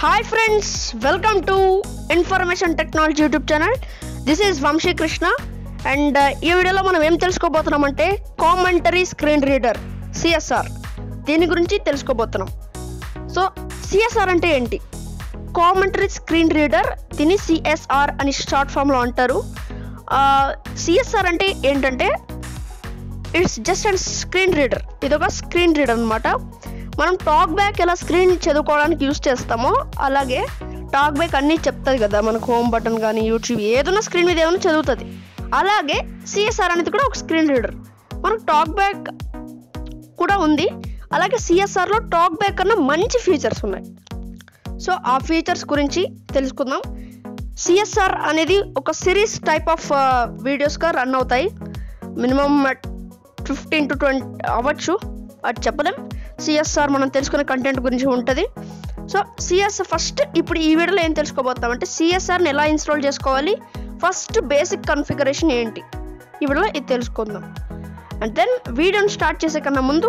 Hi friends welcome to information technology YouTube channel this is Vamsi Krishna and ఈ వీడియోలో మనం ఏం తెలుసుకోబోతున్నామంటే కామెంటరీ స్క్రీన్ రీడర్ సిఎస్ఆర్ దీని గురించి తెలుసుకోబోతున్నాం సో సిఎస్ఆర్ అంటే ఏంటి కామెంటరీ స్క్రీన్ రీడర్ దీన్ని సిఎస్ఆర్ అని షార్ట్ ఫామ్లో అంటారు సిఎస్ఆర్ అంటే ఏంటంటే it's just and screen reader ఇది ఒక స్క్రీన్ రీడర్ అనమాట మనం టాక్ బ్యాక్ ఎలా స్క్రీన్ చదువుకోవడానికి యూస్ చేస్తామో అలాగే టాక్ బ్యాక్ అన్నీ చెప్తుంది కదా మనకు హోమ్ బటన్ కానీ యూట్యూబ్ ఏదైనా స్క్రీన్ మీద ఏమైనా చదువుతుంది అలాగే సిఎస్ఆర్ అనేది కూడా ఒక స్క్రీన్ రీడర్ మనకు టాక్ బ్యాక్ కూడా ఉంది అలాగే సిఎస్ఆర్లో టాక్ బ్యాక్ కన్నా మంచి ఫీచర్స్ ఉన్నాయి సో ఆ ఫీచర్స్ గురించి తెలుసుకుందాం సిఎస్ఆర్ అనేది ఒక సిరీస్ టైప్ ఆఫ్ వీడియోస్గా రన్ అవుతాయి మినిమం ఫిఫ్టీన్ టు ట్వంటీ అవ్వచ్చు అది చెప్పలేం సిఎస్ఆర్ మనం తెలుసుకునే కంటెంట్ గురించి ఉంటుంది సో సిఎస్ ఫస్ట్ ఇప్పుడు ఈ వీడియోలో ఏం తెలుసుకోబోతామంటే సిఎస్ఆర్ని ఎలా ఇన్స్టాల్ చేసుకోవాలి ఫస్ట్ బేసిక్ కన్ఫిగరేషన్ ఏంటి ఈ వీడియోలో ఇది తెలుసుకుందాం అండ్ దెన్ వీడియోని స్టార్ట్ చేసే కన్నా ముందు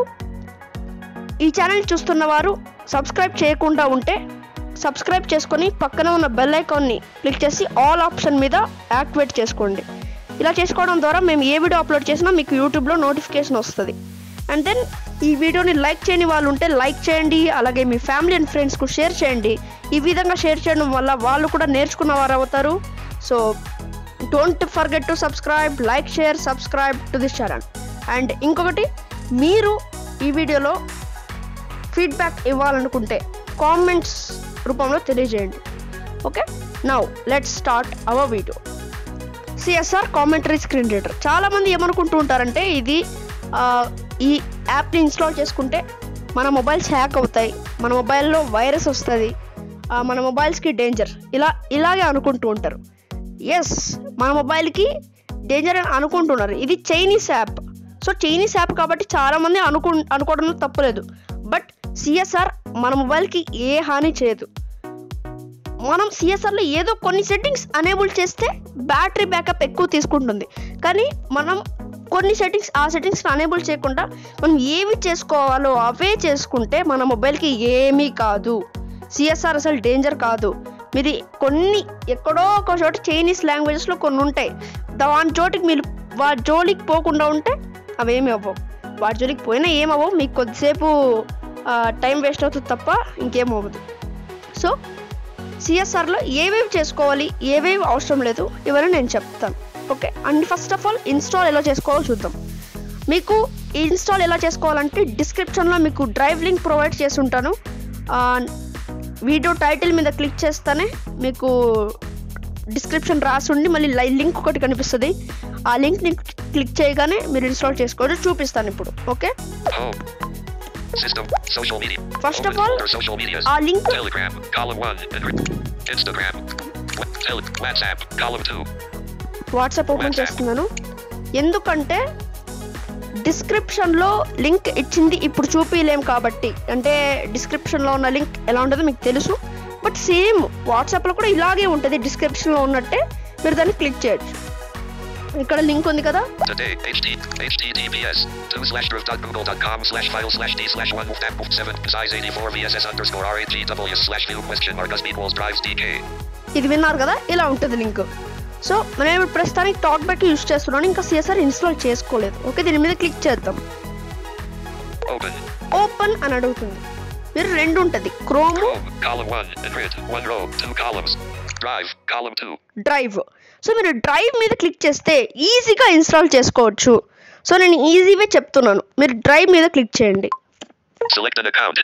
ఈ ఛానల్ చూస్తున్న వారు సబ్స్క్రైబ్ చేయకుండా ఉంటే సబ్స్క్రైబ్ చేసుకొని పక్కన ఉన్న బెల్ ఐకాన్ని క్లిక్ చేసి ఆల్ ఆప్షన్ మీద యాక్టివేట్ చేసుకోండి ఇలా చేసుకోవడం ద్వారా మేము ఏ వీడియో అప్లోడ్ చేసినా మీకు యూట్యూబ్లో నోటిఫికేషన్ వస్తుంది అండ్ దెన్ ఈ వీడియోని లైక్ చేయని వాళ్ళు ఉంటే లైక్ చేయండి అలాగే మీ ఫ్యామిలీ అండ్ ఫ్రెండ్స్కు షేర్ చేయండి ఈ విధంగా షేర్ చేయడం వల్ల వాళ్ళు కూడా నేర్చుకున్న వారు అవుతారు so don't forget to subscribe like share subscribe to this channel and ఇంకొకటి మీరు ఈ వీడియోలో ఫీడ్బ్యాక్ ఇవ్వాలనుకుంటే కామెంట్స్ రూపంలో తెలియజేయండి okay now let start our video CSR commentary screen reader చాలామంది ఏమనుకుంటూ ఉంటారంటే ఇది ఆ, ఈ యాప్ని ఇన్స్టాల్ చేసుకుంటే మన మొబైల్స్ హ్యాక్ అవుతాయి మన మొబైల్లో వైరస్ వస్తుంది ఆ, మన మొబైల్స్కి డేంజర్ ఇలా ఇలాగే అనుకుంటూ ఉంటారు ఎస్ మన మొబైల్కి డేంజర్ అని అనుకుంటున్నారు ఇది Chinese app so Chinese app కాబట్టి చాలామంది అనుకు అనుకోవడంలో తప్పులేదు బట్ సిఎస్ఆర్ మన మొబైల్కి ఏ హాని చేయదు మనం సిఎస్ఆర్లో ఏదో కొన్ని సెట్టింగ్స్ అనేబుల్ చేస్తే బ్యాటరీ బ్యాకప్ ఎక్కువ తీసుకుంటుంది కానీ మనం కొన్ని సెట్టింగ్స్ ఆ సెట్టింగ్స్ అనేబుల్ చేయకుండా మనం ఏవి చేసుకోవాలో అవే చేసుకుంటే మన మొబైల్కి ఏమీ కాదు సిఎస్ఆర్ అసలు డేంజర్ కాదు మీది కొన్ని ఎక్కడో ఒక చోట చైనీస్ లాంగ్వేజెస్లో కొన్ని ఉంటాయి దాని చోటికి మీరు వాటి జోలికి పోకుండా ఉంటే అవేమి అవ్వవు వాటి జోలికి పోయినా ఏమవ్వవు మీకు కొద్దిసేపు టైం వేస్ట్ అవుతుంది తప్ప ఇంకేం అవ్వదు సో సిఎస్ఆర్లో ఏవేవి చేసుకోవాలి ఏవేవి అవసరం లేదు ఇవన్నీ నేను చెప్తాను okay and first of all install ఎలా చేసుకోవాలో చూద్దాం మీకు ఇన్స్టాల్ ఎలా చేసుకోవాలంటే డిస్క్రిప్షన్లో మీకు డ్రైవ్ లింక్ ప్రొవైడ్ చేసి ఉంటాను ఆ, వీడియో టైటిల్ మీద క్లిక్ చేస్తేనే మీకు డిస్క్రిప్షన్ రాసి ఉండి మళ్ళీ లై లింక్ ఒకటి కనిపిస్తుంది ఆ లింక్ని క్లిక్ చేయగానే మీరు ఇన్స్టాల్ చేసుకోవచ్చు చూపిస్తాను ఇప్పుడు okay Home. System. Social media. First of Open all, folder social medias. ఆ link Telegram. Column 1. and- Instagram. Wa- Tele- WhatsApp. Column 2. WhatsApp open చేస్తున్నాను ఎందుకంటే డిస్క్రిప్షన్లో లింక్ ఇచ్చింది ఇప్పుడు చూపించలేం కాబట్టి అంటే డిస్క్రిప్షన్లో ఉన్న లింక్ ఎలా ఉంటుందో మీకు తెలుసు బట్ సేమ్ వాట్సాప్లో కూడా ఇలాగే ఉంటుంది డిస్క్రిప్షన్లో ఉన్నట్టే మీరు దాన్ని క్లిక్ చేయొచ్చు ఇక్కడ లింక్ ఉంది కదా Today. HD. HTTPS. 2 slash google.com slash file slash d slash 1 tap 7 size 84 VSS underscore RAGW slash view question mark does equals drives DK. ఇది విన్నారు కదా ఇలా ఉంటుంది లింక్ సో మనం ఇప్పుడు ప్రస్తుతానికి టాక్ బ్యాక్ యూస్ చేస్తున్నాను ఇంకా సిఎస్ఆర్ ఇన్స్టాల్ చేసుకోలేదు ఓకే దీని మీద క్లిక్ చేద్దాం Open. ఓపెన్ అని అడుగుతుంది మీరు రెండు ఉంటుంది chrome Chrome. Column 1. And grid. 1 row. 2 columns. Drive. Column 2. Drive so మీరు డ్రైవ్ మీద క్లిక్ చేస్తే ఈజీగా ఇన్స్టాల్ చేసుకోవచ్చు సో నేను ఈజీవే చెప్తున్నాను మీరు డ్రైవ్ మీద క్లిక్ చేయండి Select an account.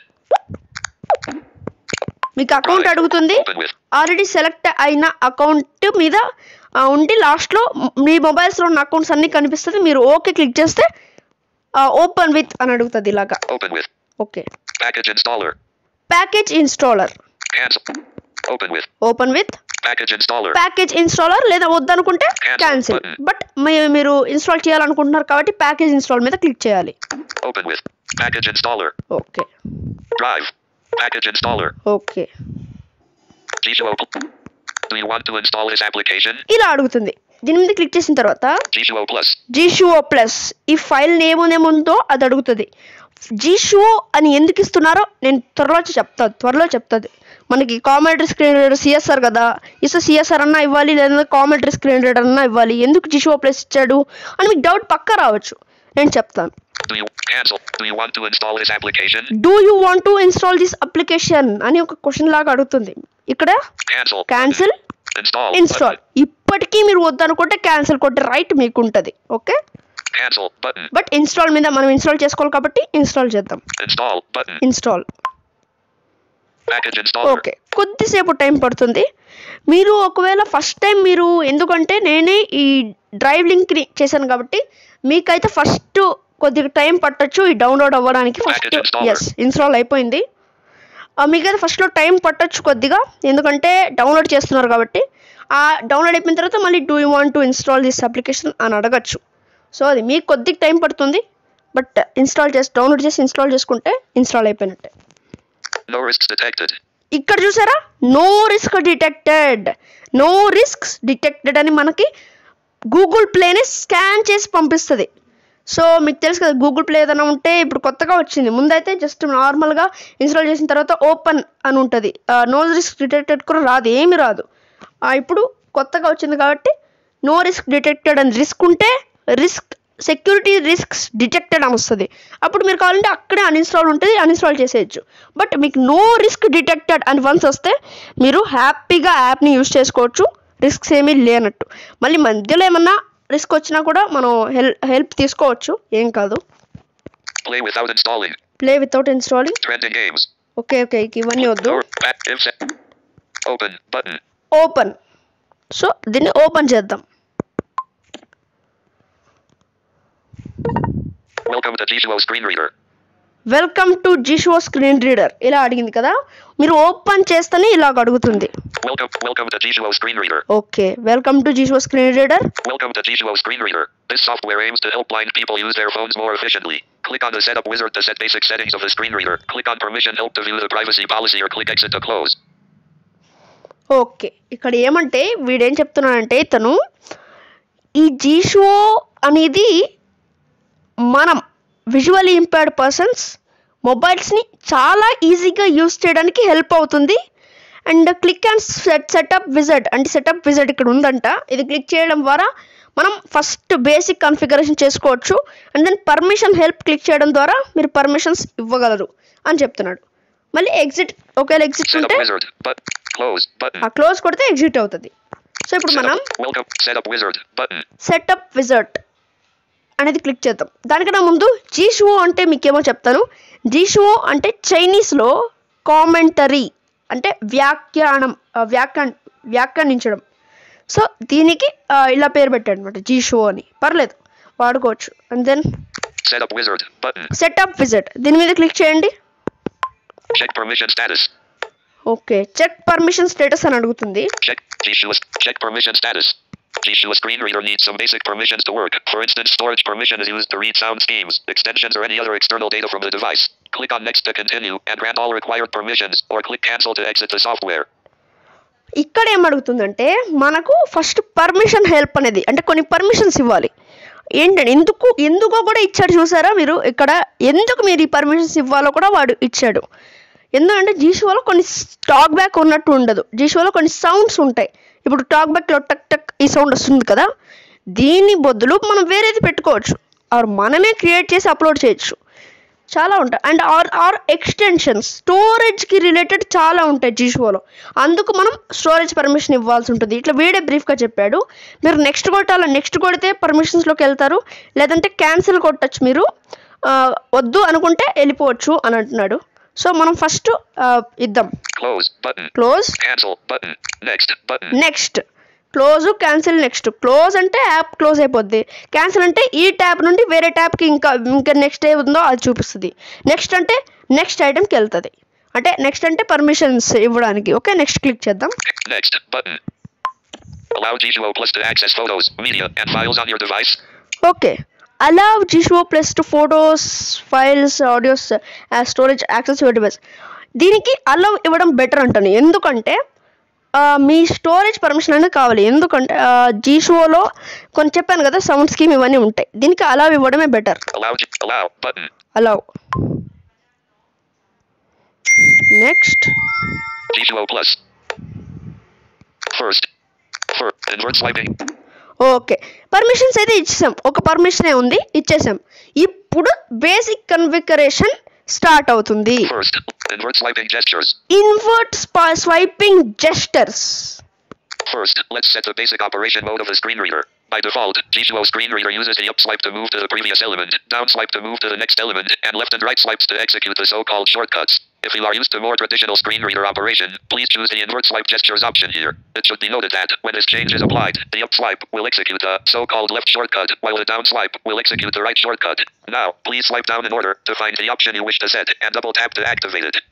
మీకు అకౌంట్ అడుగుతుంది Open with. ఆల్రెడీ సెలెక్ట్ అయిన అకౌంట్ మీద ఆ, ఉండి లాస్ట్లో మీ మొబైల్స్లో ఉన్న అకౌంట్స్ అన్నీ కనిపిస్తుంది మీరు ఓకే క్లిక్ చేస్తే ఓపెన్ విత్ అని అడుగుతుంది ఇలాగా Open with. Okay Package installer. Package installer Cancel. Open with. Open with Package installer. Package installer లేదా వద్దనుకుంటే Cancel క్యాన్సిల్ button. బట్ మీరు ఇన్స్టాల్ చేయాలనుకుంటున్నారు కాబట్టి ప్యాకేజ్ ఇన్స్టాల్ మీద క్లిక్ చేయాలి Open with. Package installer. Okay Drive. Package installer. Okay Geo. Do you want to install this application? ఇలా అడుగుతుంది దీని మీద క్లిక్ చేసిన తర్వాత G2O Plus. జీషుఓ ప్లస్ ఈ ఫైల్ నేమ్ ఏముందో అది అడుగుతుంది జీషుఓ అని ఎందుకు ఇస్తున్నారో నేను త్వరలో చెప్తాను త్వరలో చెప్తుంది మనకి కామెంటరీ స్క్రీన్ రీడర్ సిఎస్ఆర్ కదా ఇస్తే సిఎస్ఆర్ అన్నా ఇవ్వాలి లేదా కామెంటరీ స్క్రీన్ రీడర్ అన్నా ఇవ్వాలి ఎందుకు జీషుఓ ప్లస్ ఇచ్చాడు అని మీకు డౌట్ పక్కా రావచ్చు నేను చెప్తాను Do you cancel? Do you want to install this application? Do you want to install this application అని ఒక క్వశ్చన్ లాగా అడుగుతుంది ఇక్కడ Cancel. Cancel Install. ఇన్స్టాల్ ఇప్పటికీ మీరు వద్దనుకుంటే క్యాన్సిల్ కొట్టే రైట్ మీకు ఉంటుంది okay Button. Cancel. Button. But install మీద మనం ఇన్స్టాల్ చేసుకోవాలి కాబట్టి ఇన్స్టాల్ చేద్దాం Install. Button. Install Package installer. Okay కొద్దిసేపు టైం పడుతుంది మీరు ఒకవేళ ఫస్ట్ టైం మీరు ఎందుకంటే నేనే ఈ డ్రైవ్ లింక్ని చేశాను కాబట్టి మీకైతే ఫస్ట్ కొద్దిగా టైం పట్టొచ్చు ఈ డౌన్లోడ్ అవ్వడానికి first Package installer. Yes install అయిపోయింది ఆ, మీకైతే ఫస్ట్లో టైం పట్టొచ్చు కొద్దిగా ఎందుకంటే డౌన్లోడ్ చేస్తున్నారు కాబట్టి ఆ డౌన్లోడ్ అయిపోయిన తర్వాత మళ్ళీ do you want to install this application అని అడగచ్చు సో అది మీకు కొద్దిగా టైం పడుతుంది బట్ ఇన్స్టాల్ చేసి డౌన్లోడ్ చేసి ఇన్స్టాల్ చేసుకుంటే ఇన్స్టాల్ అయిపోయినట్టే No risks detected. ఇక్కడ చూసారా no risk detected no risks detected అని మనకి గూగుల్ ప్లేని స్కాన్ చేసి పంపిస్తుంది సో మీకు తెలుసు కదా గూగుల్ ప్లే ఏదైనా ఉంటే ఇప్పుడు కొత్తగా వచ్చింది ముందైతే జస్ట్ నార్మల్గా ఇన్స్టాల్ చేసిన తర్వాత ఓపెన్ అని ఉంటుంది నో రిస్క్ డిటెక్టెడ్ కూడా రాదు ఏమి రాదు ఆ, ఇప్పుడు కొత్తగా వచ్చింది కాబట్టి నో రిస్క్ డిటెక్టెడ్ అని రిస్క్ ఉంటే రిస్క్ సెక్యూరిటీ రిస్క్స్ డిటెక్టెడ్ అని వస్తుంది అప్పుడు మీరు కావాలంటే అక్కడే అన్ఇన్స్టాల్ ఉంటుంది అన్ఇన్స్టాల్ చేసేయచ్చు బట్ మీకు నో రిస్క్ డిటెక్టెడ్ అని వన్స్ వస్తే మీరు హ్యాపీగా యాప్ని యూస్ చేసుకోవచ్చు రిస్క్స్ ఏమీ లేనట్టు మళ్ళీ మధ్యలో ఏమన్నా రిస్క్ వచ్చినా కూడా మనం హెల్ప్ హెల్ప్ తీసుకోవచ్చు ఏం కాదు Play without installing. Play without installing Trending games. Okay okay ఇక ఇవన్నీ వద్దు Or back. If set. Open. Button. Open so దీన్ని ఓపెన్ చేద్దాం Welcome to G2O Screen Reader. Welcome to Jieshuo screen reader ఇలా అడిగింది కదా మీరు ఓపెన్ చేస్తేనే ఇలాగ అడుగుతుంది Welcome. Welcome to G2O Screen Reader. Okay welcome to Jieshuo screen reader Welcome to G2O Screen Reader. This software aims to help blind people use their phones more efficiently. Click on the setup wizard to set basic settings of the screen reader. Click on permission help to view the privacy policy or click exit to close. Okay ఇక్కడ ఏమంటే వీడేం చెప్తున్నాడంటే ఇతను ఈ జీషో అనేది మనం visually impaired persons మొబైల్స్ని చాలా ఈజీగా యూస్ చేయడానికి హెల్ప్ అవుతుంది and click and set setup wizard అంటే సెటప్ విజర్డ్ ఇక్కడ ఉందంట ఇది క్లిక్ చేయడం ద్వారా మనం ఫస్ట్ బేసిక్ కన్ఫిగరేషన్ చేసుకోవచ్చు and then permission help click చేయడం ద్వారా మీరు పర్మిషన్స్ ఇవ్వగలరు అని చెప్తున్నాడు మళ్ళీ ఎగ్జిట్ ఒకవేళ ఎగ్జిట్ Setup ఉంటే wizard. But close button. ఆ క్లోజ్ కొడితే ఎగ్జిట్ అవుతుంది సో ఇప్పుడు మనం Setup. Welcome. Setup wizard button. Setup wizard అనేది క్లిక్ చేద్దాం దానికన్నా ముందు జీషువో అంటే మీకేమో చెప్తాను జీషువో అంటే చైనీస్లో కామెంటరీ అంటే వ్యాఖ్యానం ఆ, వ్యాఖ్యా వ్యాఖ్యానించడం సో దీనికి ఆ, ఇలా పేరు పెట్టాడు అనమాట జీషువో అని పర్లేదు వాడుకోవచ్చు and then Setup wizard button. Setup wizard దీని మీద క్లిక్ చేయండి Check permission status. Okay check permission status అని అడుగుతుంది Check G2O. Check permission status. G2O screen reader needs some basic permissions to work. For instance, storage permission is used to read sound schemes, extensions, or any other external data from the device. Click on next to continue and grant all required permissions, or click cancel to exit the software. ఇక్కడ ఏం అడుగుతుందంటే మనకు first permission help అనేది అంటే కొన్ని permissions ఇవ్వాలి ఏంటంటే ఎందుకు ఎందుకో కూడా ఇచ్చాడు చూసారా మీరు ఇక్కడ ఎందుకు మీరు ఈ పర్మిషన్స్ ఇవ్వాలో కూడా వాడు ఇచ్చాడు ఎందుకంటే జీషోలో కొన్ని టాక్ బ్యాక్ ఉన్నట్టు ఉండదు జీషోలో కొన్ని సౌండ్స్ ఉంటాయి ఇప్పుడు టాక్ బ్యాక్లో టక్ టక్ ఈ సౌండ్ వస్తుంది కదా దీని బదులు మనం వేరేది పెట్టుకోవచ్చు ఆర్ మనమే క్రియేట్ చేసి అప్లోడ్ చేయొచ్చు చాలా ఉంటాయి అండ్ ఆర్ ఆర్ ఎక్స్టెన్షన్స్ స్టోరేజ్కి రిలేటెడ్ చాలా ఉంటాయి జీషోలో అందుకు మనం స్టోరేజ్ పర్మిషన్ ఇవ్వాల్సి ఉంటుంది ఇట్లా వీడే బ్రీఫ్గా చెప్పాడు మీరు నెక్స్ట్ కొట్టాల నెక్స్ట్ కొడితే పర్మిషన్స్లోకి వెళ్తారు లేదంటే క్యాన్సిల్ కొట్టచ్చు మీరు ఆ, వద్దు అనుకుంటే వెళ్ళిపోవచ్చు అని అంటున్నాడు సో మనం ఫస్ట్ ఇద్దాం Close button. Close Cancel button. Next button. Next close cancel next close అంటే యాప్ క్లోజ్ అయిపోద్ది క్యాన్సిల్ అంటే ఈ ట్యాబ్ నుండి వేరే ట్యాబ్కి ఇంకా ఇంకా నెక్స్ట్ ఏ ఉందో అది చూపిస్తుంది నెక్స్ట్ అంటే నెక్స్ట్ ఐటెంకి వెళ్తుంది అంటే నెక్స్ట్ అంటే పర్మిషన్స్ ఇవ్వడానికి ఓకే నెక్స్ట్ క్లిక్ చేద్దాం Next button. Allow G2O Plus to access photos, media, and files on your device. Okay allow Jieshuo plus to photos files audios storage access your device దీనికి allow ఇవ్వడం better అంటాను ఎందుకంటే ఆ, మీ storage permission అనేది కావాలి ఎందుకంటే G షోలో కొన్ని చెప్పాను కదా సౌండ్ స్కీమ్ ఇవన్నీ ఉంటాయి దీనికి అలా ఇవ్వడమే బెటర్ Allow. Allow. Button. అలా next G2O plus. First. For invert swiping. Okay permissions అయితే ఇచ్చేసాం ఒక పర్మిషనే ఉంది ఇచ్చేసాం ఇప్పుడు బేసిక్ కన్ఫిగరేషన్ స్టార్ట్ అవుతుంది First. Invert swiping gestures. Invert swiping gestures First, let's set the basic operation mode of the screen reader. By default, G2O screen reader uses the up swipe to move to the previous element, down swipe to move to the next element, and left and right swipes to execute the so-called shortcuts. If you are used to more traditional screen reader operation, please choose the invert swipe gestures option here. It should be noted that when this change is applied, the up swipe will execute the so-called left shortcut, while the down swipe will execute the right shortcut. Now, please swipe down in order to find the option you wish to set, and double tap to activate it.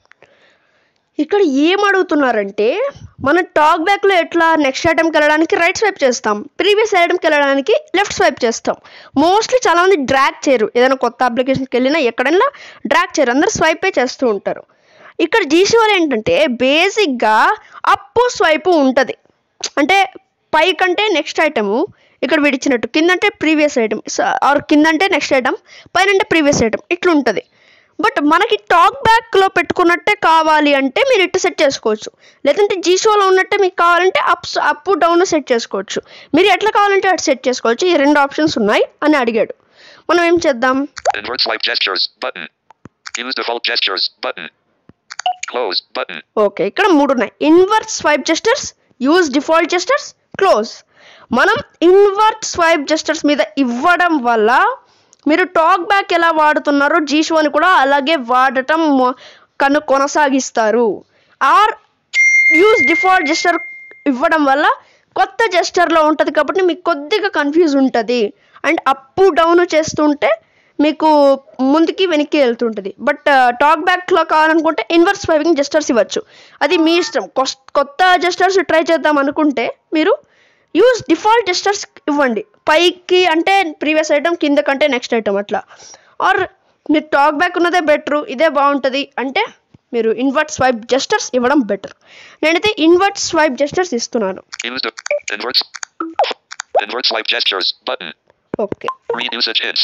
ఇక్కడ ఏం అడుగుతున్నారంటే మనం talk బ్యాక్లో ఎట్లా next ఐటమ్కి వెళ్ళడానికి right swipe చేస్తాం previous ఐటమ్కి వెళ్ళడానికి లెఫ్ట్ స్వైప్ చేస్తాం మోస్ట్లీ చాలామంది డ్రాక్ చేయరు ఏదైనా కొత్త అప్లికేషన్కి వెళ్ళినా ఎక్కడైనా డ్రాక్ చేయరు అందరు స్వైపే చేస్తూ ఉంటారు ఇక్కడ జీసీ వాళ్ళు ఏంటంటే బేసిక్గా అప్పు స్వైపు ఉంటుంది అంటే పై కంటే నెక్స్ట్ ఐటము ఇక్కడ విడిచినట్టు కిందంటే ప్రీవియస్ ఐటమ్ ఆర్ కిందంటే నెక్స్ట్ ఐటమ్ పైన అంటే ప్రీవియస్ ఐటమ్ ఇట్లా ఉంటుంది బట్ మనకి టాక్ బ్యాక్లో పెట్టుకున్నట్టే కావాలి అంటే మీరు ఇటు సెట్ చేసుకోవచ్చు లేదంటే జీషోలో ఉన్నట్టే మీకు కావాలంటే అప్స్ అప్ డౌన్ సెట్ చేసుకోవచ్చు మీరు ఎట్లా కావాలంటే అటు సెట్ చేసుకోవచ్చు ఈ రెండు ఆప్షన్స్ ఉన్నాయి అని అడిగాడు మనం ఏం చేద్దాం Invert swipe gestures, button. Use default gestures, button. Close, button. Okay ఇక్కడ మూడు ఉన్నాయి invert swipe gestures use default gestures close మనం ఇన్వర్ట్ స్వైప్ జెస్టర్స్ మీద ఇవ్వడం వల్ల మీరు టాక్ బ్యాక్ ఎలా వాడుతున్నారో జీషోని కూడా అలాగే వాడటం మొ- కను కొనసాగిస్తారు ఆర్ యూజ్ డిఫాల్ట్ జెస్టర్ ఇవ్వడం వల్ల కొత్త జెస్టర్లో ఉంటుంది కాబట్టి మీకు కొద్దిగా కన్ఫ్యూజ్ ఉంటుంది అండ్ అప్ డౌన్ చేస్తుంటే మీకు ముందుకి వెనక్కి వెళ్తుంటుంది బట్ టాక్ బ్యాక్లో కావాలనుకుంటే ఇన్వర్స్ స్వైపింగ్ జెస్టర్స్ ఇవ్వచ్చు అది మీ ఇష్టం కొస్- కొత్త జెస్టర్స్ ట్రై చేద్దాం అనుకుంటే మీరు యూజ్ డిఫాల్ట్ జెస్టర్స్ ఇవ్వండి పైకి అంటే ప్రీవియస్ ఐటమ్ కింద కంటే నెక్స్ట్ ఐటమ్ అట్లా ఆర్ మీరు టాక్ బ్యాక్ ఉన్నదే బెటర్ ఇదే బాగుంటుంది అంటే మీరు ఇన్వర్ట్ స్వైప్ జెస్టర్స్ ఇవ్వడం బెటర్ నేనైతే ఇన్వర్ట్ స్వైప్ జెస్టర్స్ ఇస్తున్నాను Use the invert. Invert swipe gestures, button. Okay Read usage hints.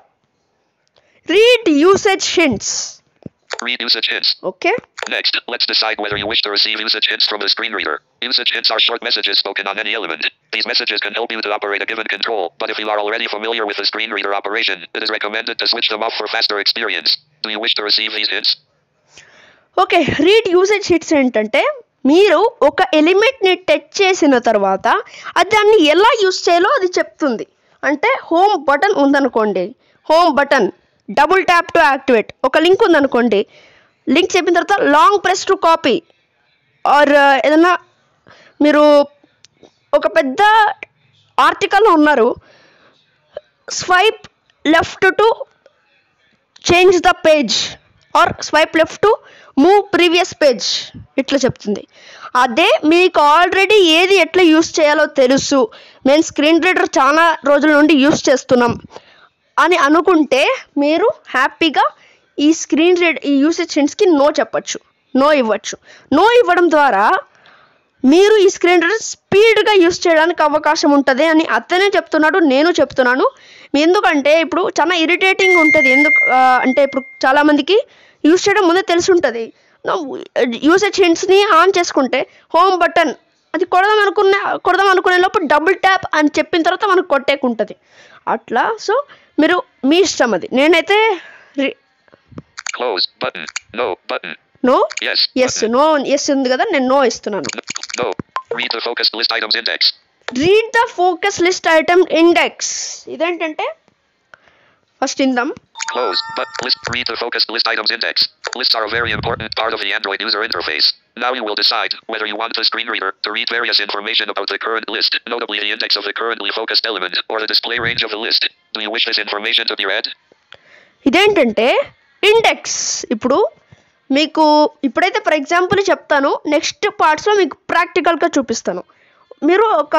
Read usage hints Read usage hints. Okay Next, let's decide whether you wish to receive usage hints from the screen reader. Usage hints are short messages spoken on any element. These messages can help you to operate a given control, but if you are already familiar with the screen reader operation, it is recommended to switch them off for faster experience. Do you wish to receive these hints? Okay read usage hits ఏంటంటే మీరు ఒక ఎలిమెంట్ని touch చేసిన తర్వాత అది దాన్ని ఎలా use చేయాలో అది చెప్తుంది అంటే హోమ్ బటన్ ఉందనుకోండి home button double tap to activate ఒక లింక్ ఉందనుకోండి లింక్ చెప్పిన తర్వాత long press to copy or ఏదైనా మీరు ఒక పెద్ద ఆర్టికల్లో ఉన్నారు swipe left to change the page or swipe left to move previous page ఇట్లా చెప్తుంది అదే మీకు ఆల్రెడీ ఏది ఎట్లా యూస్ చేయాలో తెలుసు మేము స్క్రీన్ రీడర్ చాలా రోజుల నుండి యూస్ చేస్తున్నాం అని అనుకుంటే మీరు హ్యాపీగా ఈ స్క్రీన్ రీడ్ ఈ యూసేజ్ హింట్స్కి నో చెప్పచ్చు నో ఇవ్వచ్చు నో ఇవ్వడం ద్వారా మీరు ఈ స్క్రీన్ రీడర్ స్పీడ్గా యూస్ చేయడానికి అవకాశం ఉంటుంది అని అతనే చెప్తున్నాడు నేను చెప్తున్నాను ఎందుకంటే ఇప్పుడు చాలా ఇరిటేటింగ్ ఉంటుంది ఎందుకు ఆ, అంటే ఇప్పుడు చాలామందికి యూస్ చేయడం ముందే తెలిసి ఉంటుంది యూసేజ్ హింట్స్ని ఆన్ చేసుకుంటే హోమ్ బటన్ అది కొడదాం అనుకునే కొడదాం అనుకునే లోపు డబుల్ ట్యాప్ అని చెప్పిన తర్వాత మనకు కొట్టేకుంటుంది అట్లా సో మీరు మీ ఇష్టం అది నేనైతే Close, button. No, button. No Yes. Yes button. No yes ఉంది కదా నేను నో ఇస్తున్నాను No. Read the focused list items index. Read the focus list item index ఇదేంటంటే ఫస్ట్ ఇందాం Close, but list. Read the focused list items index. Lists are a very important part of the Android user interface. Now you will decide whether you want the screen reader to read various information about the current list, notably the index of the currently focused element, or the display range of the list. Do you wish this information to be read? ఇదేంటంటే index ఇప్పుడు మీకు ఇప్పుడైతే for example చెప్తాను next పార్ట్స్లో మీకు ప్రాక్టికల్గా చూపిస్తాను మీరు ఒక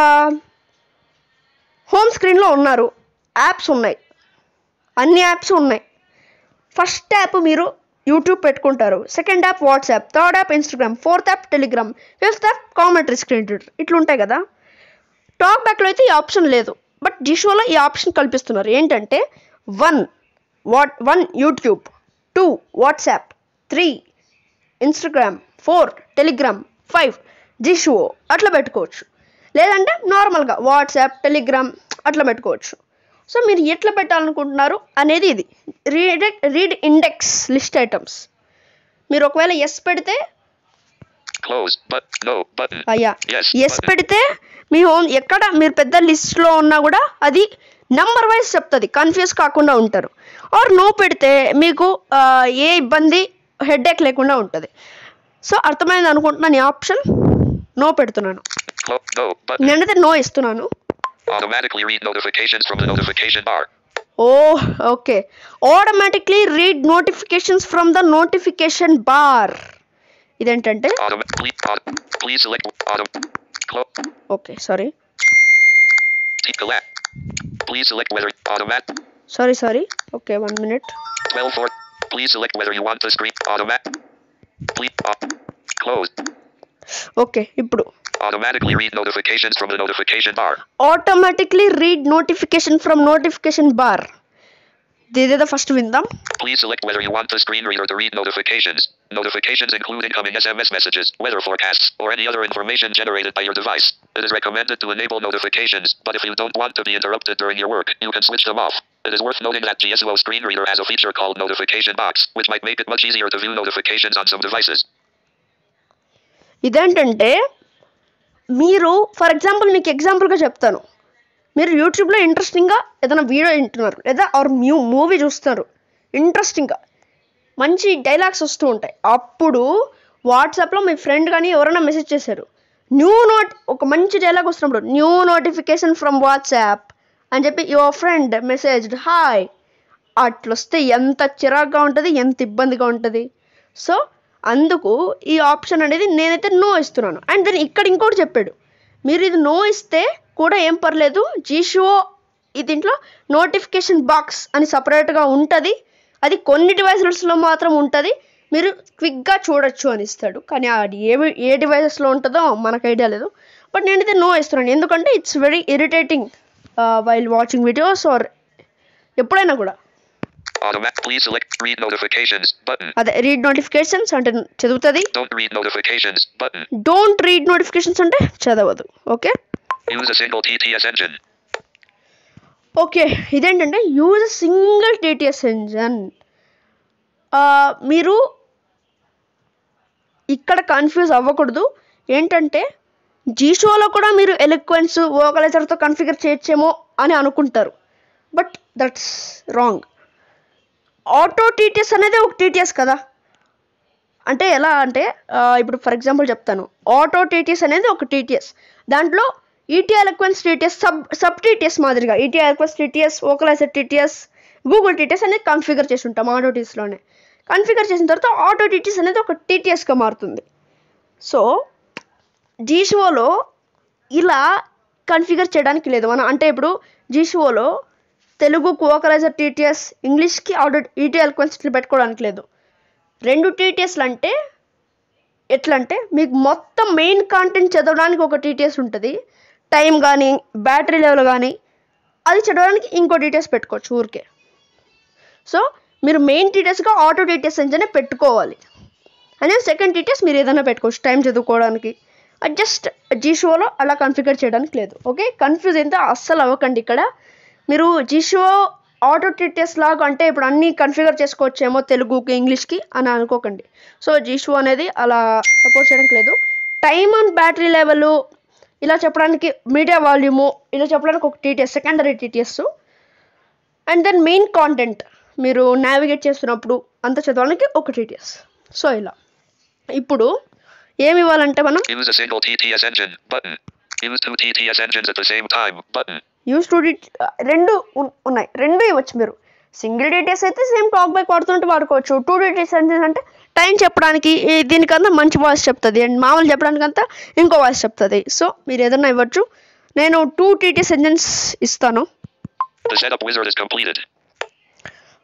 హోమ్ స్క్రీన్లో ఉన్నారు యాప్స్ ఉన్నాయి అన్ని యాప్స్ ఉన్నాయి ఫస్ట్ యాప్ మీరు యూట్యూబ్ పెట్టుకుంటారు second app WhatsApp third app Instagram fourth app Telegram fifth app commentary screen reader ఇట్లా ఉంటాయి కదా టాక్ బ్యాక్లో అయితే ఈ ఆప్షన్ లేదు బట్ జిషోలో ఈ ఆప్షన్ కల్పిస్తున్నారు ఏంటంటే one what one YouTube two WhatsApp three Instagram four Telegram five Jieshuo అట్లా పెట్టుకోవచ్చు లేదంటే నార్మల్గా వాట్సాప్ టెలిగ్రామ్ అట్లా పెట్టుకోవచ్చు సో మీరు ఎట్లా పెట్టాలనుకుంటున్నారు అనేది ఇది read read index list items మీరు ఒకవేళ ఎస్ పెడితే Close. But no button. అయ్యా Yes. Yes button. పెడితే మీ హోమ్ ఎక్కడ మీరు పెద్ద లిస్ట్లో ఉన్నా కూడా అది నంబర్ వైజ్ చెప్తుంది కన్ఫ్యూజ్ కాకుండా ఉంటారు ఆర్ నో పెడితే మీకు ఆ, ఏ ఇబ్బంది హెడేక్ లేకుండా ఉంటుంది సో అర్థమైంది అనుకుంటున్నాను ఈ ఆప్షన్ నో పెడుతున్నాను Clo- no button. నేనైతే నో ఇస్తున్నాను Automatically read notifications from the notification bar. Oh okay automatically read notifications from the notification bar ఇదేంటంటే Autom- please, auto- please select auto. Clo- okay sorry T- collect. Please select whether automat sorry sorry okay one minute 12 4. Please select whether you want the screen automat. Please uh, close. Okay ఇప్పుడు Automatically read notifications from the notification bar. Automatically read notification from notification bar ఇదేదో first విందాం Please select whether you want the screen reader to read notifications. Notifications include incoming SMS messages, weather forecasts, or any other information generated by your device. It is recommended to enable notifications, but if you don't want to be interrupted during your work, you can switch them off. It is worth noting that GSO Screen Reader has a feature called Notification Box, which might make it much easier to view notifications on some devices. ఇదేంటంటే మీరు for example మీకు ఎగ్జాంపుల్గా చెప్తాను మీరు యూట్యూబ్లో ఇంట్రెస్టింగ్గా ఏదైనా video వింటున్నారు లేదా ఆర్ మ్యూ మూవీ చూస్తున్నారు ఇంట్రెస్టింగ్గా మంచి డైలాగ్స్ వస్తూ ఉంటాయి అప్పుడు వాట్సాప్లో మీ ఫ్రెండ్ కానీ ఎవరైనా మెసేజ్ చేశారు న్యూ నోట్ ఒక మంచి డైలాగ్ వస్తున్నప్పుడు న్యూ నోటిఫికేషన్ ఫ్రమ్ వాట్సాప్ అని చెప్పి యువర్ ఫ్రెండ్ మెసేజ్ హాయ్ అట్లొస్తే ఎంత చిరాగ్గా ఉంటుంది ఎంత ఇబ్బందిగా ఉంటుంది సో అందుకు ఈ ఆప్షన్ అనేది నేనైతే నో ఇస్తున్నాను అండ్ దెన్ ఇక్కడ ఇంకోటి చెప్పాడు మీరు ఇది నో ఇస్తే కూడా ఏం పర్లేదు జీషో ఈ దీంట్లో నోటిఫికేషన్ బాక్స్ అని సపరేట్గా ఉంటుంది అది కొన్ని డివైసెస్లో మాత్రం ఉంటుంది మీరు క్విక్గా చూడొచ్చు అని ఇస్తాడు కానీ అది ఏ ఏ డివైసెస్లో ఉంటుందో మనకు ఐడియా లేదు బట్ నేనైతే నో ఇస్తున్నాను ఎందుకంటే it's very irritating while watching videos or ఎప్పుడైనా కూడా Automat. Please select read notifications button. అదే రీడ్ నోటిఫికేషన్స్ అంటే చదువుతుంది Don't read notifications button. Don't read notifications అంటే చదవదు okay Use a single TTS engine. Okay ఇదేంటంటే యూజ్ సింగిల్ టీటీఎస్ ఎంజన్ మీరు ఇక్కడ కన్ఫ్యూజ్ అవ్వకూడదు ఏంటంటే జీషోలో కూడా మీరు ఎలిక్వెన్స్ వోకలైజర్తో కన్ఫిగర్ చేయొచ్చేమో అని అనుకుంటారు but that's wrong auto TTS అనేది ఒక టీటీఎస్ కదా అంటే ఎలా అంటే ఆ, ఇప్పుడు ఫర్ ఎగ్జాంపుల్ చెప్తాను ఆటో టీటీఎస్ అనేది ఒక టీటీఎస్ దాంట్లో ETI Eloquence TTS sub sub TTS మాదిరిగా ETI Eloquence TTS Vocalizer TTS Google TTS అనేది కన్ఫిగర్ చేసి ఉంటాం ఆటో టీటీఎస్లోనే కన్ఫిగర్ చేసిన తర్వాత ఆటో టీటీఎస్ అనేది ఒక టీటీఎస్గా మారుతుంది సో జీషోలో ఇలా కన్ఫిగర్ చేయడానికి లేదు మనం అంటే ఇప్పుడు జీషోలో తెలుగు కోకలైజర్ టీటీఎస్ ఇంగ్లీష్కి ఆటో ఈటీఎల్ క్వెన్స్ట్లు పెట్టుకోవడానికి లేదు రెండు టీటీఎస్లు అంటే ఎట్లా అంటే మీకు మొత్తం మెయిన్ కాంటెంట్ చదవడానికి ఒక టీటీఎస్ ఉంటుంది టైం కానీ బ్యాటరీ లెవెల్ కానీ అది చదవడానికి ఇంకో టీటీఎస్ పెట్టుకోవచ్చు ఊరికే సో మీరు మెయిన్ టీటీఎస్గా ఆటో టీటీఎస్ అంటేనే పెట్టుకోవాలి అదే సెకండ్ టీటీఎస్ మీరు ఏదైనా పెట్టుకోవచ్చు టైం చదువుకోవడానికి అది జస్ట్ జీషోలో అలా కన్ఫిగర్ చేయడానికి లేదు ఓకే కన్ఫ్యూజ్ అయితే అస్సలు అవ్వకండి ఇక్కడ మీరు జీషో ఆటో టీటీఎస్ లాగా అంటే ఇప్పుడు అన్నీ కన్ఫిగర్ చేసుకోవచ్చేమో తెలుగుకి ఇంగ్లీష్కి అని అనుకోకండి సో జీషో అనేది అలా సపోర్ట్ చేయడానికి లేదు టైమ్ అండ్ బ్యాటరీ లెవెల్ ఇలా చెప్పడానికి మీడియా వాల్యూము ఇలా చెప్పడానికి ఒక TTS secondary TTS and then main content మీరు నావిగేట్ చేస్తున్నప్పుడు అంత చదవడానికి ఒక టీటీఎస్ సో ఇలా ఇప్పుడు ఏమి ఇవ్వాలంటే మనం Use a single TTS engine button. Use two TTS engines at the same time button. Use two డి రెండు ఉన్- ఉన్నాయి రెండు ఇవ్వచ్చు మీరు సింగిల్ డీటెయిల్స్ అయితే సేమ్ టాక్ బైక్ వాడుతుంటే వాడుకోవచ్చు టూ డీటెయిల్స్ అంటే టైం చెప్పడానికి ఈ దీనికన్నా మంచి వాయిస్ చెప్తుంది అండ్ మామూలు చెప్పడానికంతా ఇంకో వాయిస్ చెప్తుంది సో మీరు ఏదైనా ఇవ్వచ్చు నేను టూ టీటీఎస్ ఎంజన్స్ ఇస్తాను The setup wizard is completed.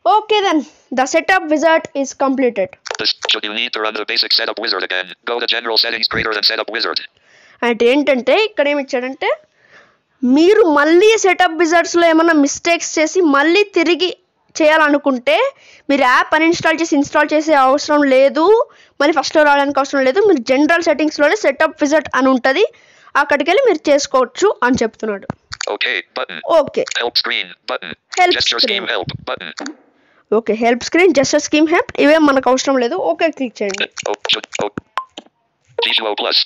Okay then the setup wizard is completed This, should you need to run the basic setup wizard again, go to General Settings greater than Setup Wizard. అంటే ఏంటంటే ఇక్కడ ఏమి ఇచ్చాడంటే మీరు మళ్ళీ setup విజార్ట్స్లో ఏమైనా mistakes చేసి మళ్ళీ తిరిగి చేయాలనుకుంటే మీరు యాప్ అన్ఇన్స్టాల్ చేసి ఇన్స్టాల్ చేసే అవసరం లేదు మళ్ళీ ఫస్ట్లో రావడానికి అవసరం లేదు మీరు జనరల్ సెట్టింగ్స్లోనే సెటప్ విజార్ట్ అని ఉంటుంది అక్కడికి వెళ్ళి మీరు చేసుకోవచ్చు అని చెప్తున్నాడు OK button. Okay Help screen button. Help Gesture screen. scheme help button. Okay help screen just scheme help ఇవేం మనకు అవసరం లేదు ఓకే క్లిక్ చేయండి Oh, should, oh. G2O plus.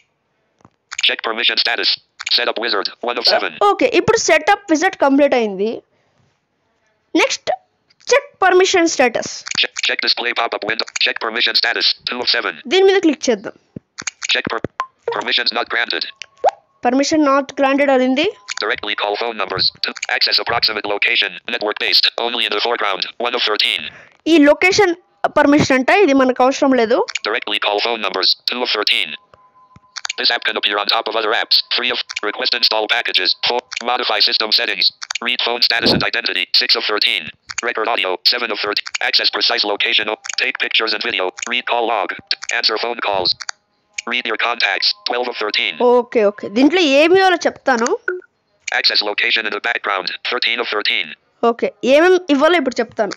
Check permission status. Setup wizard. One of seven. Okay ఇప్పుడు setup wizard complete అయింది next check permission status Check, check display pop-up window. Check permission status. Two of seven. దీని మీద click చేద్దాం Check per- permissions not granted. Permission not granted అనింది Directly call phone numbers. To access approximate location. Network based. Only in the foreground. One of 13. ఈ location permission అంట ఇది మనకు అవసరం లేదు Directly call phone numbers. Two of 13. This app can appear on top of other apps. Free of request install packages. Four. Modify system settings. Read phone status and identity. Six of 13. Record audio. Seven of 13. Access precise location. Take pictures and video. Read call log. Answer phone calls. Read your contacts. 12 of 13. Okay okay దీంట్లో ఏమి ఇవ్వాలో చెప్తాను Access location in the background. 13 of 13. Okay ఏమేమి ఇవ్వాలో ఇప్పుడు చెప్తాను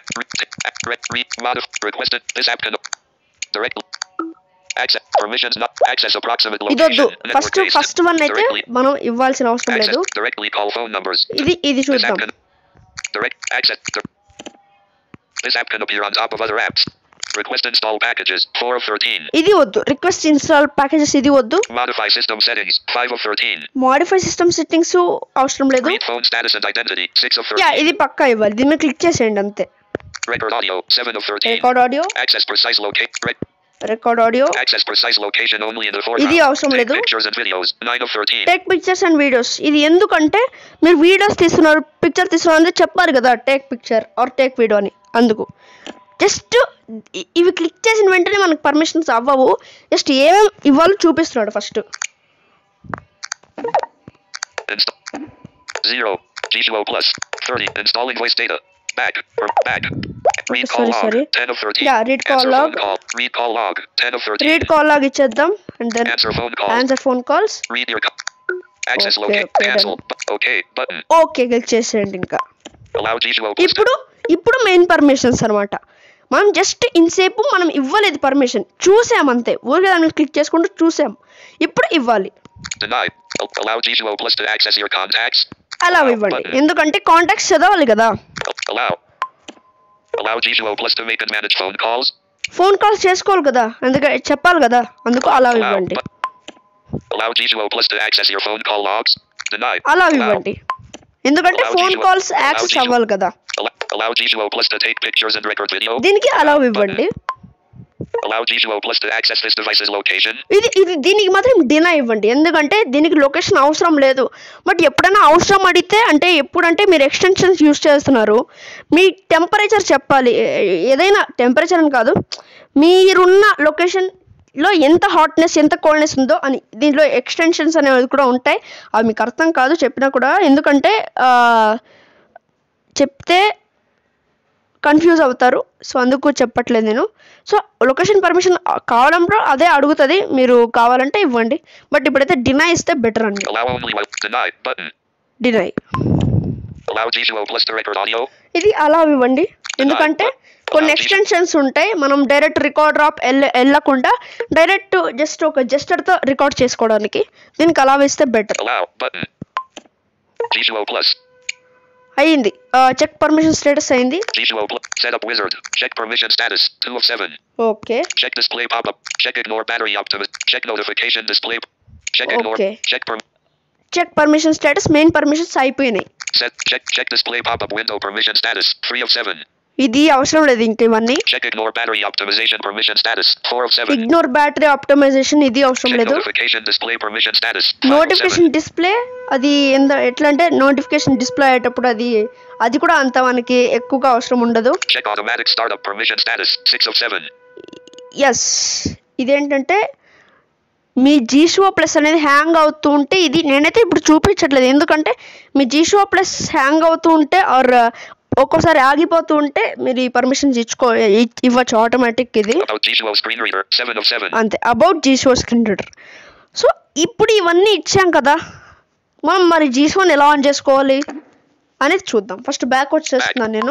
Read, modif, requested. This app can direct access permissions not access approximate ఇదొద్దు location. Network first based. First one అయితే Directly మనం ఇవ్వాల్సిన అవసరం లేదు access directly call phone numbers. ఇది ఇది This app చూద్దాం can direct access. dir- This app can appear on top of other apps. Request install packages. 4 of 13. ఇది వద్దు రిక్వెస్ట్ ఇన్స్టాల్ ప్యాకేజెస్ ఇది వద్దు Modify system settings. 5 of 13. Modify system settings అవసరం లేదు Read phone status and identity. 6 of యా 13. ఇది పక్కా ఇవ్వాలి దీని మీద క్లిక్ చేసేయండి అంతే Record audio. 7 of 13. Record audio Access precise locate. Rec- record audio access precise location only in the foreground. ఇది అవసరం Take లేదు. pictures and videos. 9 of 13. Take pictures and videos ఇది ఎందుకంటే మీరు వీడియోస్ తీస్తున్నారు పిక్చర్ తీస్తున్నారు అంటే చెప్పారు కదా take picture or take video అని అందుకు జస్ట్ ఇవి క్లిక్ చేసిన వెంటనే మనకు పర్మిషన్స్ అవ్వవు జస్ట్ ఏమేమి ఇవ్వాలో చూపిస్తున్నాడు first Install. 0. G2O plus. 30. Installing voice data. Back. Or back. Read call sorry, log. sorry. 10 of 13. Yeah, read call Answer log. phone call. Read call log. 10 of 13. Read call log ఇచ్చేద్దాం and then Answer phone call. Answer phone calls Read your call. Access Okay, locate. okay, Cancel. Bu- okay. Button. Okay click చేసేయండి ఇంకా Allow G2O plus. ఇప్పుడు ఇప్పుడు main permissions అనమాట మనం just ఇంతసేపు మనం ఇవ్వలేదు పర్మిషన్ చూసాం అంతే ఊరికే దాన్ని క్లిక్ చేసుకుంటూ చూసాం ఇప్పుడు ఇవ్వాలి Denied. Al- Allow G2O plus to access your contacts. అలా ఇవ్వండి ఎందుకంటే కాంటాక్ట్స్ చదవాలి కదా Al- Allow. Allow G2O plus to make and manage phone calls. Phone calls చేసుకోవాలి కదా అందుకని చెప్పాలి కదా అందుకు అలా Allow. ఇవ్వండి bu- Allow G2O plus to access your phone call logs. Denied. అలా Allow. ఇవ్వండి ఎందుకంటే Allow phone G2O calls allow access G2O అవ్వాలి కదా Allow, allow G2O Plus to take pictures and record video. దీనికి అలా ఇవ్వండి Allow G2O Plus to access this device's location. ఇది ఇది దీనికి మాత్రం డినా ఇవ్వండి ఎందుకంటే దీనికి లొకేషన్ అవసరం లేదు బట్ ఎప్పుడైనా అవసరం అడిగితే అంటే ఎప్పుడంటే మీరు ఎక్స్టెన్షన్స్ యూస్ చేస్తున్నారు మీ టెంపరేచర్ చెప్పాలి ఏ- ఏదైనా టెంపరేచర్ అని కాదు మీరున్న లొకేషన్లో ఎంత హాట్నెస్ ఎంత కోల్డ్నెస్ ఉందో అని దీంట్లో ఎక్స్టెన్షన్స్ అనేవి కూడా ఉంటాయి అవి మీకు అర్థం కాదు చెప్పినా కూడా ఎందుకంటే ఆ, చెప్తే కన్ఫ్యూజ్ అవుతారు సో అందుకు చెప్పట్లేదు నేను సో లొకేషన్ పర్మిషన్ కావాలంటే అదే అడుగుతుంది మీరు కావాలంటే ఇవ్వండి బట్ ఇప్పుడైతే డినై ఇస్తే బెటర్ అండి Allow only while denied button. Deny Allow G2O Plus to record audio. ఇది అలా ఇవ్వండి ఎందుకంటే కొన్ని ఎక్స్టెన్షన్స్ ఉంటాయి మనం డైరెక్ట్ రికార్డర్ ఆప్ వెళ్ళ వెళ్ళకుండా డైరెక్ట్ జస్ట్ ఒక జస్టర్తో రికార్డ్ చేసుకోవడానికి దీనికి అలా ఇస్తే better Allow button. G2O Plus. అయ్యింది చెక్ పర్మిషన్ స్టేటస్ అయింది G2O Plus. Setup wizard. Check permission status. 2 of 7. Okay Check display pop up. Check ignore battery optimism. Check notification display. Check ignore. Okay. Check perm. Check permission status main permissions అయిపోయినాయి Set. Check. Check display pop up window permission status. 3 of 7. ఇది అవసరం లేదు ఇంక ఇవన్నీ Check ignore battery optimization permission status. 4 of 7. Ignore battery optimisation ఇది అవసరం Check లేదు notification display permission status. 5 of 7. Notification display అది ఎంత ఎట్లా అంటే నోటిఫికేషన్ డిస్ప్లే అయ్యేటప్పుడు అది అది కూడా అంత మనకి ఎక్కువగా అవసరం ఉండదు Check automatic startup permission status. 6 of 7. Yes ఇదేంటంటే మీ జీషో ప్లస్ అనేది హ్యాంగ్ అవుతూ ఉంటే ఇది నేనైతే ఇప్పుడు చూపించట్లేదు ఎందుకంటే మీ జీషో ప్లస్ హ్యాంగ్ అవుతూ ఉంటే ఆర్ ఒక్కోసారి ఆగిపోతూ ఉంటే మీరు ఈ పర్మిషన్స్ ఇచ్చుకో ఇ- ఇవ్వచ్చు ఆటోమేటిక్ ఇది About G2O screen reader. 7 of 7. అంతే about Jieshuo screen reader so ఇప్పుడు ఇవన్నీ ఇచ్చాం కదా మనం మరి జీసోని ఎలా ఆన్ చేసుకోవాలి అనేది చూద్దాం ఫస్ట్ బ్యాక్ వచ్చేస్తున్నాను నేను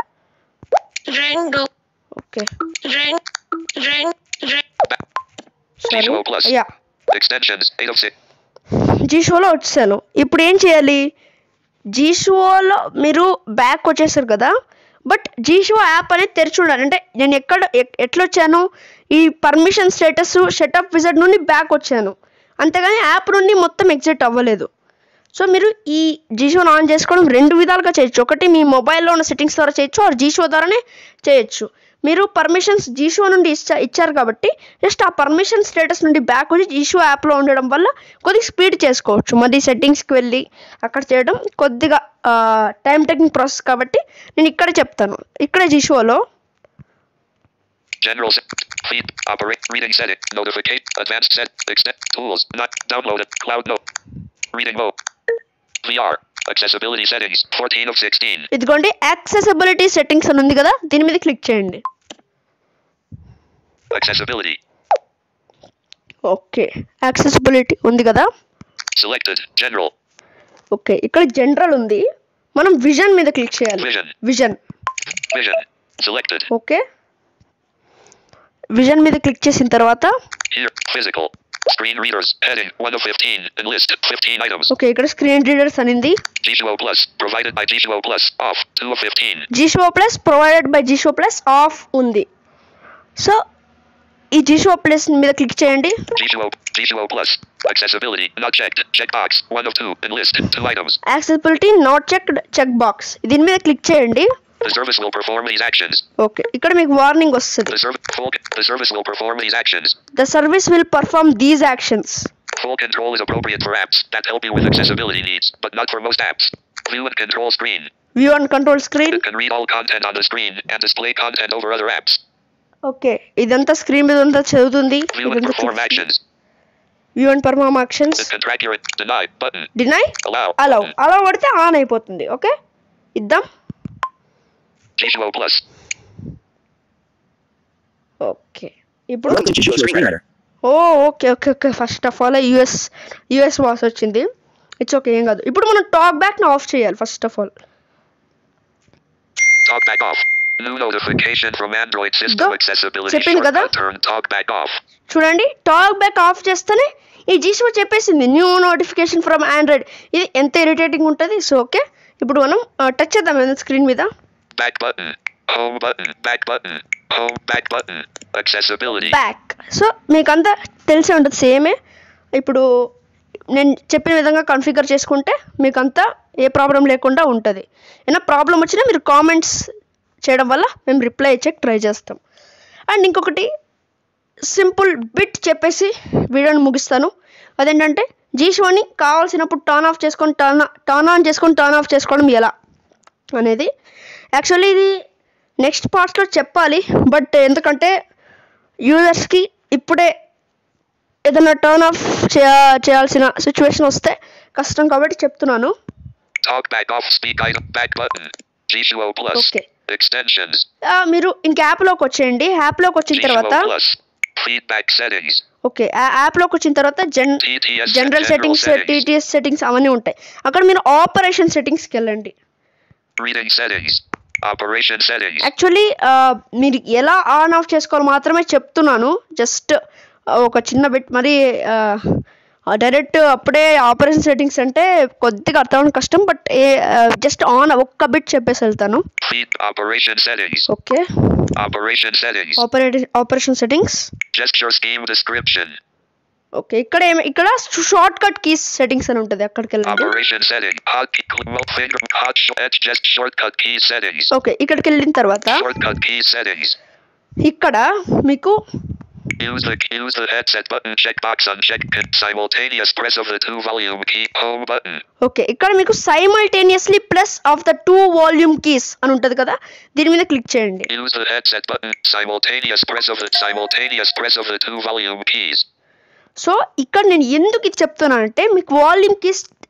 రెండు ఓకే రెండు రెండు సరే G2O plus. Yeah Extensions. 8 of 6. జీషోలో వచ్చాను ఇప్పుడు ఏం చేయాలి జీషోలో మీరు బ్యాక్ వచ్చేసారు కదా బట్ జీషో యాప్ అనేది తెరిచి ఉండాలి అంటే నేను ఎక్కడ ఎ- ఎట్లా వచ్చాను ఈ పర్మిషన్ స్టేటస్ సెటప్ విజెట్ నుండి బ్యాక్ వచ్చాను అంతేగాని యాప్ నుండి మొత్తం ఎగ్జిట్ అవ్వలేదు సో మీరు ఈ జీషోని ఆన్ చేసుకోవడం రెండు విధాలుగా చేయొచ్చు ఒకటి మీ మొబైల్లో ఉన్న సెట్టింగ్స్ ద్వారా చేయొచ్చు ఆర్ జీషో ద్వారానే చేయొచ్చు మీరు పర్మిషన్స్ జీషో నుండి ఇచ్చా ఇచ్చారు కాబట్టి జస్ట్ ఆ పర్మిషన్ స్టేటస్ నుండి బ్యాక్ వచ్చి జీషో యాప్లో ఉండడం వల్ల కొద్దిగా స్పీడ్ చేసుకోవచ్చు మరి సెట్టింగ్స్కి వెళ్ళి అక్కడ చేయడం కొద్దిగా టైం టేకింగ్ ప్రాసెస్ కాబట్టి నేను ఇక్కడే చెప్తాను ఇక్కడే జీషోలో General set. Feed. Operate. Reading setting. Notificate. Advanced set. Extend. Tools. Not downloaded. Cloud note. Reading mode. VR. Accessibility settings. 14 of 16. ఇదిగోండి యాక్సెసిబిలిటీ సెట్టింగ్స్ అని ఉంది కదా దీని మీద క్లిక్ చేయండి Accessibility. ఓకే యాక్సెసిబిలిటీ ఉంది కదా Selected. General. ఓకే ఇక్కడ జనరల్ ఉంది మనం విజన్ మీద క్లిక్ చేయాలి Vision. Vision Vision. Selected. Okay vision మీద క్లిక్ చేసిన తర్వాత Here. Physical. Screen readers. Heading. 1 of 15. Enlist. 15 items. Okay ఇక్కడ స్క్రీన్ రీడర్స్ అనింది G2O Plus. Provided by G2O Plus. Off. 2 of 15. Jieshuo plus provided by Jieshuo plus off ఉంది so ఈ Jieshuo plus మీద click చేయండి G2O. G2O Plus. Accessibility. Not checked. Checkbox. 1 of 2. Enlist. 2 items. Accessibility not checked check box దీని మీద click చేయండి The service will perform these actions. Okay ఇక్కడ మీకు warning వస్తుంది The, serv- full, the service will perform these actions. The service will perform these actions Full control is appropriate for apps that help you with accessibility needs, but not for most apps. View and control screen. View and control screen It can read all content on the screen and display content over other apps. Okay ఇదంతా screen మీద అంతా చదువుతుంది View and perform actions. View and perform actions It can track your deny button. Deny Allow. అలా button. అలా పడితే on అయిపోతుంది okay ఇద్దాం G2O Plus. Okay ఇప్పుడు Welcome to G-Show Screen Reader. Oh okay okay okay first of all US US was వచ్చింది it's okay ఏం కాదు ఇప్పుడు మనం టాక్ బ్యాక్ని ఆఫ్ చేయాలి first of all Talk back off. New notification from Android system Go. accessibility చెప్పింది కదా? shortcut turn talk back off. చూడండి టాక్ బ్యాక్ ఆఫ్ చేస్తేనే ఈ జీషో చెప్పేసింది న్యూ నోటిఫికేషన్ ఫ్రమ్ ఆండ్రాయిడ్ ఇది ఎంత ఇరిటేటింగ్ ఉంటుంది సో ఓకే ఇప్పుడు మనం టచ్ చేద్దాం స్క్రీన్ మీద Back button. Home button. Back button. Home back button. Accessibility. Back so మీకు అంతా తెలిసే ఉంటుంది సేమే ఇప్పుడు నేను చెప్పిన విధంగా కన్ఫిగర్ చేసుకుంటే మీకు అంతా ఏ ప్రాబ్లం లేకుండా ఉంటుంది ఏమైనా ప్రాబ్లం వచ్చినా మీరు కామెంట్స్ చేయడం వల్ల మేము రిప్లై ఇచ్చే ట్రై చేస్తాం అండ్ ఇంకొకటి సింపుల్ బిట్ చెప్పేసి వీడియోని ముగిస్తాను అదేంటంటే జీషోని కావాల్సినప్పుడు టర్న్ ఆఫ్ చేసుకొని టర్న్ టర్న్ ఆన్ చేసుకొని టర్న్ ఆఫ్ చేసుకోవడం ఎలా అనేది యాక్చువల్లీ ఇది నెక్స్ట్ పార్ట్స్లో చెప్పాలి బట్ ఎందుకంటే యూజర్స్కి ఇప్పుడే ఏదైనా టర్న్ ఆఫ్ చేయాల్సిన సిచ్యువేషన్ వస్తే కష్టం కాబట్టి చెప్తున్నాను Talk back off. Speak item. Back button. G2O Plus. Okay. Extensions. ఆ, మీరు ఇంక యాప్లోకి వచ్చేయండి యాప్లోకి వచ్చిన తర్వాత G2O Plus. Feedback settings. Okay ఆ యాప్లోకి వచ్చిన తర్వాత జన్ TTS general settings TTS settings అవన్నీ ఉంటాయి అక్కడ మీరు ఆపరేషన్ సెట్టింగ్స్కి వెళ్ళండి Reading settings. Operation settings. Actually మీరు ఎలా ఆన్ ఆఫ్ చేసుకోవాలో మాత్రమే చెప్తున్నాను జస్ట్ ఒక చిన్న బిట్ మరి డైరెక్ట్ అప్పుడే ఆపరేషన్ సెట్టింగ్స్ అంటే కొద్దిగా అర్థం అవ్వడం కష్టం బట్ ఏ జస్ట్ ఆన్ ఒక్క బిట్ చెప్పేసి వెళ్తాను Feed operation settings. Okay Operation settings. Operation operation settings Gesture scheme description. ఓకే ఇక్కడ ఏమి ఇక్కడ షార్ట్ కట్ కీస్ సెట్టింగ్స్ అని ఉంటుంది అక్కడికి వెళ్ళండి Operation setting. Hot key. cl- Finger. Hot sh- edge. Just shortcut key settings. Okay ఇక్కడికి వెళ్ళిన తర్వాత Shortcut key settings. ఇక్కడ మీకు Use the use the headset button checkbox uncheck con- simultaneous press of the two volume key home button. Okay ఇక్కడ మీకు simultaneously plus of the two volume keys అని ఉంటుంది కదా దీని మీద క్లిక్ చేయండి Use the headset button simultaneous press of the simultaneous press of the two volume keys. So ఇక్కడ నేను ఎందుకు ఇది చెప్తున్నానంటే మీకు వాల్యూమ్ కీస్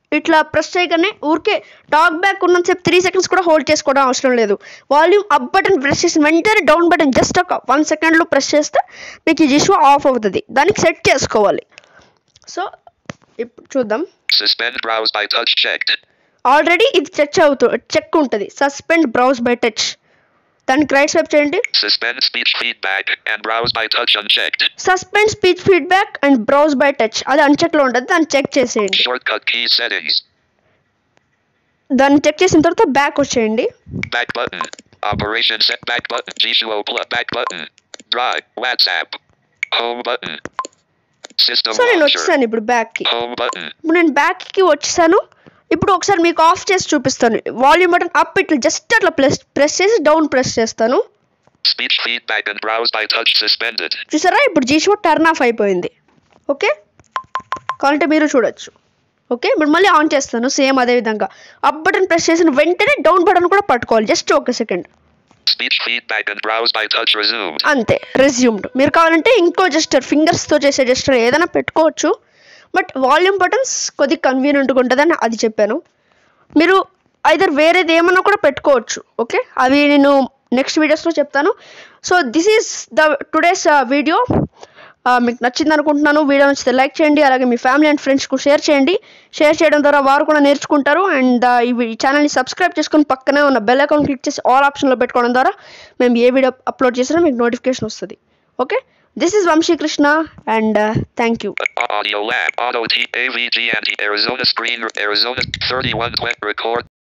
ఇట్లా ప్రెస్ చేయగానే ఊరికే టాక్ బ్యాక్ ఉన్నంతసేపు త్రీ సెకండ్స్ కూడా హోల్డ్ చేసుకోవడం అవసరం లేదు వాల్యూమ్ అప్ బటన్ ప్రెస్ చేసి వెంటనే డౌన్ బటన్ జస్ట్ ఒక వన్ సెకండ్లో ప్రెస్ చేస్తే మీకు ఈ ఇష్యూ ఆఫ్ అవుతుంది దానికి సెట్ చేసుకోవాలి సో ఇప్పుడు చూద్దాం Suspend browse by touch checked. Already ఇది చెక్ అవుతూ చెక్ ఉంటుంది సస్పెండ్ బ్రౌజ్ బై టచ్ దానికి రైట్ స్వైప్ చేయండి Suspend speech feedback and browse by touch unchecked. Suspend speech feedback and browse by touch అది అన్చెక్లో ఉంటుంది దాన్ని చెక్ చేసేయండి Shortcut key settings. దాన్ని చెక్ చేసిన తర్వాత బ్యాక్ వచ్చేయండి Back button. Operation set back button. G2O plus back button. Drive. WhatsApp. Home button. System so నేను launcher. వచ్చేసాను ఇప్పుడు బ్యాక్కి Home button. ఇప్పుడు నేను బ్యాక్కి వచ్చేసాను ఇప్పుడు ఒకసారి మీకు ఆఫ్ చేసి చూపిస్తాను వాల్యూమ్ బటన్ అప్ ఇట్లా జస్ట్ అట్లా ప్రెస్ ప్రెస్ చేసి డౌన్ ప్రెస్ చేస్తాను Speech feedback and browse by touch suspended. చూసారా ఇప్పుడు జీ షో టర్న్ ఆఫ్ అయిపోయింది ఓకే కావాలంటే మీరు చూడొచ్చు ఓకే ఇప్పుడు మళ్ళీ ఆన్ చేస్తాను సేమ్ అదే విధంగా అప్ బటన్ ప్రెస్ చేసిన వెంటనే డౌన్ బటన్ కూడా పట్టుకోవాలి జస్ట్ ఒక second Speech feedback and browse by touch resumed. అంతే రెజ్యూమ్డ్ మీరు కావాలంటే ఇంకో జస్టర్ ఫింగర్స్తో చేసే జస్టర్ ఏదైనా పెట్టుకోవచ్చు బట్ వాల్యూమ్ బటన్స్ కొద్దిగా కన్వీనియంట్గా ఉంటుందని అది చెప్పాను మీరు ఐదర్ వేరేది ఏమన్నా కూడా పెట్టుకోవచ్చు ఓకే అవి నేను నెక్స్ట్ వీడియోస్లో చెప్తాను so this is the today's video మీకు నచ్చింది అనుకుంటున్నాను వీడియో నచ్చితే లైక్ చేయండి అలాగే మీ ఫ్యామిలీ అండ్ ఫ్రెండ్స్కు షేర్ చేయండి షేర్ చేయడం ద్వారా వారు కూడా నేర్చుకుంటారు అండ్ ఈ ఛానల్ని సబ్స్క్రైబ్ చేసుకొని పక్కనే ఉన్న బెల్ అకౌంట్ క్లిక్ చేసి ఆల్ ఆప్షన్లో పెట్టుకోవడం ద్వారా మేము ఏ వీడియో అప్లోడ్ చేసినా మీకు నోటిఫికేషన్ వస్తుంది okay this is Vamshi Krishna and thank you Audio lab. Auto T. AVG and Arizona screen. Arizona 31 record.